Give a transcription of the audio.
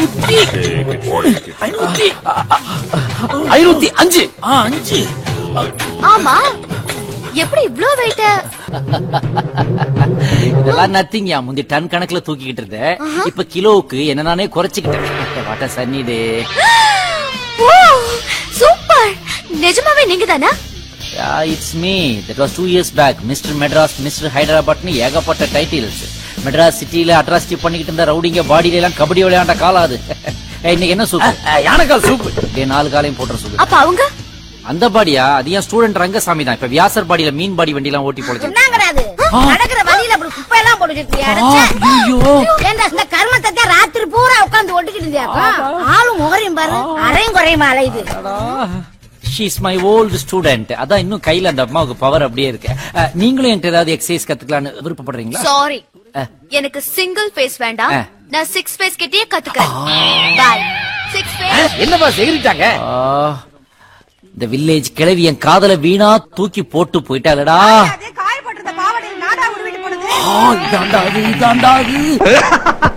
ஐநூத்தி ஐநூத்தி ஐநூத்தி அஞ்சு ஆ அஞ்சு ஆமா எப்படி இவ்ளோ வெயிட்ட இதெல்லாம் நத்திங்கயா முந்தி டன் கணக்குல தூக்கிக்கிட்டு இருந்தேன் இப்ப கிலோவுக்கு என்ன நானே குறைச்சிக்கிட்டேன் வாட்ட சன்னி டே சூப்பர் நிஜமாவே நீங்க தானா it's me that was two years back mister Madras mister ஹைதராபாத்னு ஏகப்பட்ட டைட்டில்ஸ் மெட்ராஸ் சிட்டில அட்ராசிட்டி பண்ணிக்கிட்டு இருந்த ரவுடிங்க பாடியில எல்லாம் கபடி விளையாண்ட காலம் அது ஏய், இன்னைக்கு என்ன சூப்பு யானைக்கால் சூப்பு டே நாலு காலையும் போட்டுற சூப்பு அப்ப அவங்க அந்த பாடியா அது ஏன் ஸ்டூடெண்ட் ரங்கசாமி தான் இப்ப வியாசர் பாடியில மீன் பாடி வண்டி எல்லாம் ஓட்டி போடுச்சு என்னங்கிறாது நடக்கிற வழியில அப்படி குப்பை எல்லாம் போட்டு வச்சிருக்கியா ஏண்டா இந்த கர்மத்தை தான் ராத்திரி பூரா உட்கார்ந்து ஒட்டிக்கிட்டு இருந்தியாக்கா ஆளும் முகரையும் பாரு அரையும் குறையுமா அலையுது ஷீஸ் மை ஓல்டு ஸ்டூடெண்ட் அதான் இன்னும் கையில அந்த அம்மாவுக்கு பவர் அப்படியே இருக்கு அஹ், நீங்களும் என்கிட்ட ஏதாவது எக்ஸசைஸ் கத்துக்கலாம்னு விருப்பப்படுறீங்களா சாரி அஹ். எனக்கு சிங்கிள் ஃபேஸ் வேண்டாம் ஆ. நான் சிக்ஸ் ஃபேஸ் கிட்டயே கத்துக்கிறேன் பாய் சிக்ஸ் ஃபேஸ் என்னப்பா செகிரிட்டாங்க ஆ, இந்த வில்லேஜ் கிழவி என் காதல வீணா தூக்கி போட்டு போயிட்டாளடா காயப்பட்டிருந்த பாவடையில் நாடா விட்டு போனது ஆ, இதாண்டா அது, இதாண்டா அது.